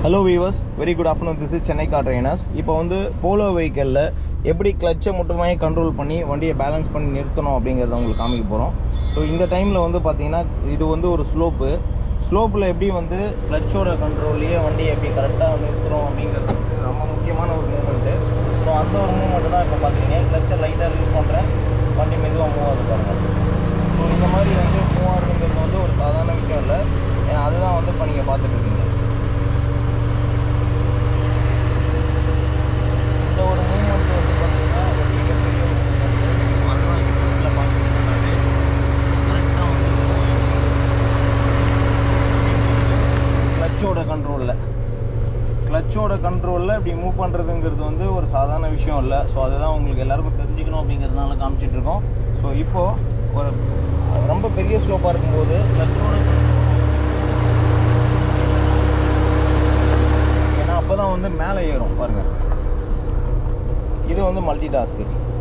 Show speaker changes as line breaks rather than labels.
Hello viewers very good afternoon this is Chennai car trainers இப்போ வந்து polo வெஹிக்கலில் எப்படி கிளச்சை மட்டுமே கண்ட்ரோல் பண்ணி வண்டியை பேலன்ஸ் பண்ணி நிறுத்தணும் அப்படிங்கிறத உங்களுக்கு காமிக்க போகிறோம் ஸோ இந்த டைமில் வந்து பார்த்தீங்கன்னா இது வந்து ஒரு ஸ்லோப்பு ஸ்லோப்பில் எப்படி வந்து கிளச்சோட கண்ட்ரோல்லையே வண்டியை எப்படி கரெக்டாக நிறுத்துறோம் அப்படிங்கிறது ரொம்ப முக்கியமான ஒரு மூமெண்ட்டு ஸோ அந்த ஒரு மூமெண்ட்டு தான் இப்போ பார்க்குறீங்க கிளச்சை லைட்டாக யூஸ் பண்ணுறேன் வண்டி மெதுவாக மூவ் ஆகுது பாருங்கள் ஸோ இந்த மாதிரி வந்து மூவ் ஆகுதுங்கிறது வந்து ஒரு சாதாரண விஷயம் இல்லை ஏன்னா அதுதான் வந்து இப்போ நீங்கள் பார்த்துட்டு இருக்கீங்க இந்த ஒரு மூமெண்ட் வந்து பார்த்தீங்கன்னா ஒரு மிகப்பெரிய ஒரு movement. அதுதான் இந்த இடத்துல பார்த்துக்கிட்டோம்னாலே கரெக்டாக வந்து கிளச்சோட கண்ட்ரோலில் கிளச்சோட கண்ட்ரோலில் இப்படி மூவ் பண்ணுறதுங்கிறது வந்து ஒரு சாதாரண விஷயம் இல்லை ஸோ அதுதான் உங்களுக்கு எல்லாருக்கும் தெரிஞ்சுக்கணும் அப்படிங்கிறதுனால காமிச்சிட்டு இருக்கோம் ஸோ இப்போது ஒரு ரொம்ப பெரிய ஸ்லோப்பாக இருக்கும்போது கிளச்சோட ஏன்னா அப்போ தான் வந்து மேலே ஏறும் பாருங்கள் இது வந்து மல்டி டாஸ்க்கு